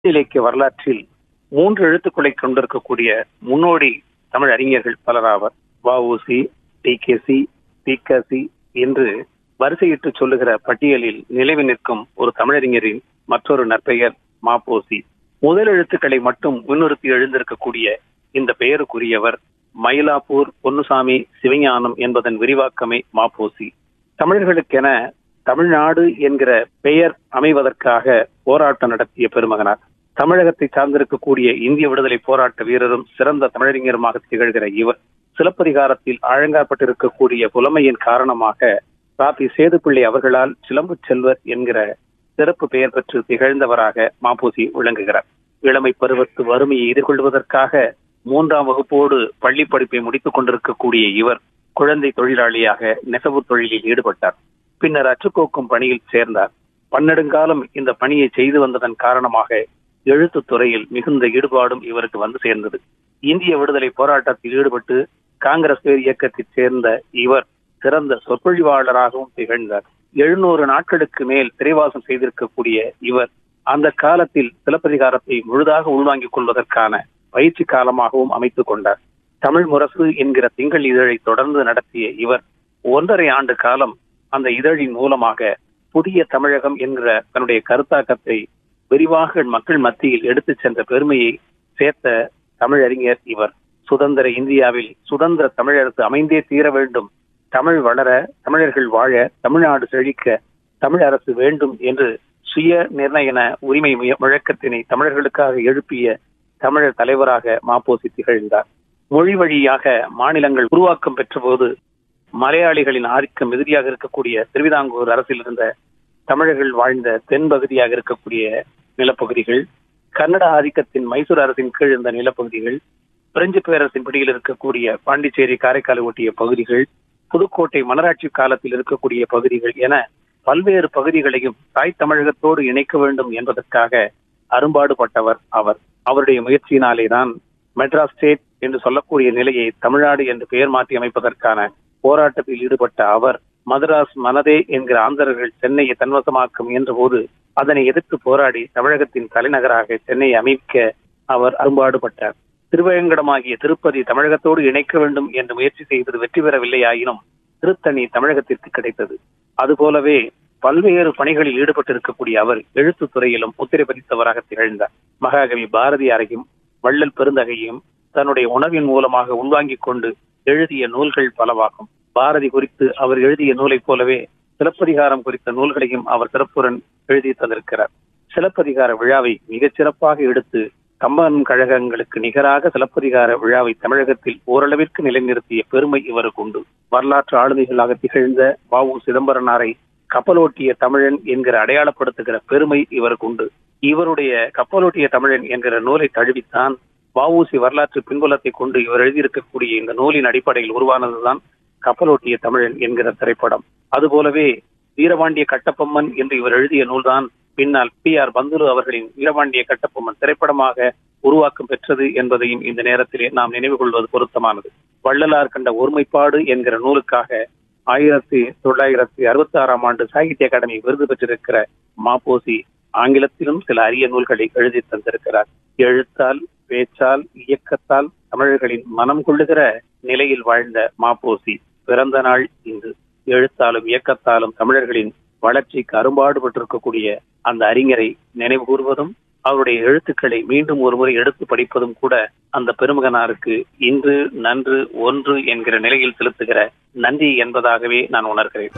இலக்கிய வரலாற்றில் மூன்று எழுத்துக்களை கொண்டிருக்கக்கூடிய முன்னோடி தமிழ் அறிஞர்கள் பலராவர் வஉசி டி கே சி பிகசி என்று வரிசையிட்டு சொல்லுகிற பட்டியலில் நிலவி நிற்கும் ஒரு தமிழறிஞரின் மற்றொரு நற்பெயர் மாப்போசி முதல் எழுத்துக்களை மட்டும் முன்னிறுத்தி எழுந்திருக்கக்கூடிய இந்த பெயருக்குரியவர் மயிலாப்பூர் பொன்னுசாமி சிவஞானம் என்பதன் விரிவாக்கமே மாப்போசி தமிழர்களுக்கென தமிழ்நாடு என்கிற பெயர் அமைவதற்காக போராட்டம் நடத்திய பெருமகனார் தமிழகத்தை சார்ந்திருக்கக்கூடிய இந்திய விடுதலை போராட்ட வீரரும் சிறந்த தமிழறிஞருமாக திகழ்கிற இவர் சிலப்பதிகாரத்தில் ஆழங்காப்பட்டிருக்கக்கூடிய புலமையின் காரணமாக ராபி சேதுப்பிள்ளை அவர்களால் சிலம்பு செல்வர் என்கிற சிறப்பு பெயர் பெற்று திகழ்ந்தவராக மாப்போசி விளங்குகிறார் இளமை பருவத்து வறுமையை எதிர்கொள்வதற்காக மூன்றாம் வகுப்போடு பள்ளி படிப்பை முடித்துக் கொண்டிருக்கக்கூடிய இவர் குழந்தை தொழிலாளியாக நெசவு தொழிலில் ஈடுபட்டார் பின்னர் அற்றுக்கோக்கும் பணியில் சேர்ந்தார் பன்னெடுங்காலம் இந்த பணியை செய்து வந்ததன் காரணமாக எழுத்துத் துறையில் மிகுந்த ஈடுபாடும் இவருக்கு வந்து சேர்ந்தது இந்திய விடுதலை போராட்டத்தில் ஈடுபட்டு காங்கிரஸ் பேர் இயக்கத்தைச் சேர்ந்த இவர் சிறந்த சொற்பொழிவாளராகவும் திகழ்ந்தார் எழுநூறு நாட்களுக்கு மேல் திரைவாசம் செய்திருக்கக்கூடிய இவர் அந்த காலத்தில் சிலப்பதிகாரத்தை முழுதாக உள்வாங்கிக் கொள்வதற்கான பயிற்சி காலமாகவும் அமைத்துக் கொண்டார் தமிழ் முரசு என்கிற திங்கள் இதழை தொடர்ந்து நடத்திய இவர் ஒன்றரை ஆண்டு காலம் அந்த இதழின் மூலமாக புதிய தமிழகம் என்கிற தன்னுடைய கருத்தாக்கத்தை விரிவாக மக்கள் மத்தியில் எடுத்துச் சென்ற பெருமையை சேர்த்த தமிழறிஞர் இவர் சுதந்திர இந்தியாவில் சுதந்திர தமிழரசு அமைந்தே தீர வேண்டும் தமிழ் வளர தமிழர்கள் வாழ தமிழ்நாடு செழிக்க தமிழ் அரசு வேண்டும் என்று சுய நிர்ணயன உரிமை முழக்கத்தினை தமிழர்களுக்காக எழுப்பிய தமிழர் தலைவராக மாப்போசி திகழ்ந்தார் மொழி வழியாக மாநிலங்கள் உருவாக்கம் பெற்றபோது மலையாளிகளின் ஆதிக்கம் எதிரியாக இருக்கக்கூடிய திருவிதாங்கூர் அரசில் இருந்த தமிழர்கள் வாழ்ந்த தென் பகுதியாக இருக்கக்கூடிய நிலப்பகுதிகள் கன்னட ஆதிக்கத்தின் மைசூர் அரசின் கீழ் இருந்த நிலப்பகுதிகள் பிரெஞ்சு பேரரசின் பிடியில் இருக்கக்கூடிய பாண்டிச்சேரி காரைக்கால் ஒட்டிய பகுதிகள் புதுக்கோட்டை மனராட்சி காலத்தில் இருக்கக்கூடிய பகுதிகள் என பல்வேறு பகுதிகளையும் தாய் தமிழகத்தோடு இணைக்க வேண்டும் என்பதற்காக அரும்பாடுபட்டவர் அவர் அவருடைய முயற்சியினாலே தான் மெட்ராஸ் ஸ்டேட் என்று சொல்லக்கூடிய நிலையை தமிழ்நாடு என்று பெயர் மாற்றி அமைப்பதற்கான போராட்டத்தில் ஈடுபட்ட அவர் மதராஸ் மனதே என்கிற ஆந்திரர்கள் சென்னையை தன்வசமாக்க முயன்ற போது அதனை எதிர்த்து போராடி தமிழகத்தின் தலைநகராக சென்னையை அமைக்க அவர் அரும்பாடுபட்டார் திருவேங்கடமாகிய திருப்பதி தமிழகத்தோடு இணைக்க வேண்டும் என்று முயற்சி செய்தது வெற்றி பெறவில்லையாயினும் திருத்தணி தமிழகத்திற்கு கிடைத்தது அதுபோலவே பல்வேறு பணிகளில் ஈடுபட்டிருக்கக்கூடிய அவர் எழுத்து துறையிலும் முத்திரை பதித்தவராக திகழ்ந்தார் மகாகவி பாரதியாரையும் வள்ளல் பெருந்தகையும் தன்னுடைய உணவின் மூலமாக உள்வாங்கிக் கொண்டு எழுதிய நூல்கள் பலவாகும் பாரதி குறித்து அவர் எழுதிய நூலைப் போலவே சிலப்பதிகாரம் குறித்த நூல்களையும் அவர் சிறப்புடன் எழுதி தந்திருக்கிறார் சிலப்பதிகார விழாவை மிகச் சிறப்பாக எடுத்து கம்பன் கழகங்களுக்கு நிகராக சிலப்பதிகார விழாவை தமிழகத்தில் ஓரளவிற்கு நிலைநிறுத்திய பெருமை இவருக்கு உண்டு வரலாற்று ஆளுமைகளாக திகழ்ந்த வ சிதம்பரனாரை கப்பலோட்டிய தமிழன் என்கிற அடையாளப்படுத்துகிற பெருமை இவருக்கு உண்டு இவருடைய கப்பலோட்டிய தமிழன் என்கிற நூலை தழுவித்தான் வஉசி வரலாற்று பின்புலத்தை கொண்டு இவர் எழுதியிருக்கக்கூடிய இந்த நூலின் அடிப்படையில் உருவானதுதான் கப்பலோட்டிய தமிழன் என்கிற திரைப்படம் அதுபோலவே வீரபாண்டிய கட்டப்பொம்மன் என்று இவர் எழுதிய நூல்தான் பின்னால் பி ஆர் பந்துலு அவர்களின் வீரபாண்டிய கட்டப்பொம்மன் திரைப்படமாக உருவாக்கம் பெற்றது என்பதையும் இந்த நேரத்திலே நாம் நினைவு கொள்வது பொருத்தமானது வள்ளலார் கண்ட ஒருமைப்பாடு என்கிற நூலுக்காக ஆயிரத்தி தொள்ளாயிரத்தி அறுபத்தி ஆறாம் ஆண்டு சாகித்ய அகாடமி விருது பெற்றிருக்கிற மாப்போசி ஆங்கிலத்திலும் சில அரிய நூல்களை எழுதி தந்திருக்கிறார் எழுத்தால் பேச்சால் இயக்கத்தால் தமிழர்களின் மனம் கொள்ளுகிற நிலையில் வாழ்ந்த மாப்போசி பிறந்த நாள் இன்று எழுத்தாலும் இயக்கத்தாலும் தமிழர்களின் வளர்ச்சிக்கு அரும்பாடுபட்டிருக்கக்கூடிய அந்த அறிஞரை நினைவு கூறுவதும் அவருடைய எழுத்துக்களை மீண்டும் ஒரு முறை எடுத்து படிப்பதும் கூட அந்த பெருமகனாருக்கு இன்று நன்று ஒன்று என்கிற நிலையில் செலுத்துகிற நன்றி என்பதாகவே நான் உணர்கிறேன்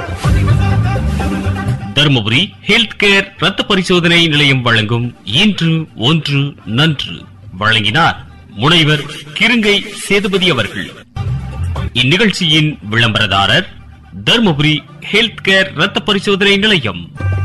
தருமபுரி ஹெல்த் கேர் ரத்த பரிசோதனை நிலையம் வழங்கும் இன்று ஒன்று நன்று வழங்கினார் முனைவர் கிருங்கை சேதுபதி அவர்கள் இந்நிகழ்ச்சியின் விளம்பரதாரர் தருமபுரி ஹெல்த் கேர் ரத்த பரிசோதனை நிலையம்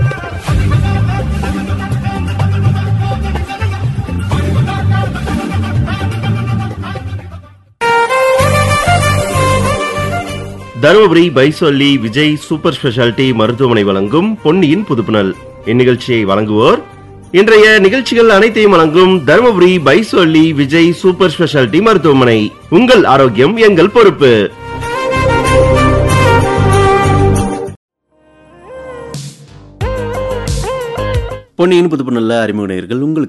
தருமபுரி பைசொல்லி விஜய் சூப்பர் ஸ்பெஷாலிட்டி மருத்துவமனை வழங்கும் பொன்னியின் புதுப்புணல் இந்நிகழ்ச்சியை வழங்குவோர் இன்றைய நிகழ்ச்சிகள் அனைத்தையும் வழங்கும் தருமபுரி பைசொல்லி விஜய் சூப்பர் ஸ்பெஷாலிட்டி மருத்துவமனை உங்கள் ஆரோக்கியம் எங்கள் பொறுப்பு பொன்னியின் புதுப்பு நல்ல அறிமுக நேயர்கள் உங்களுக்கு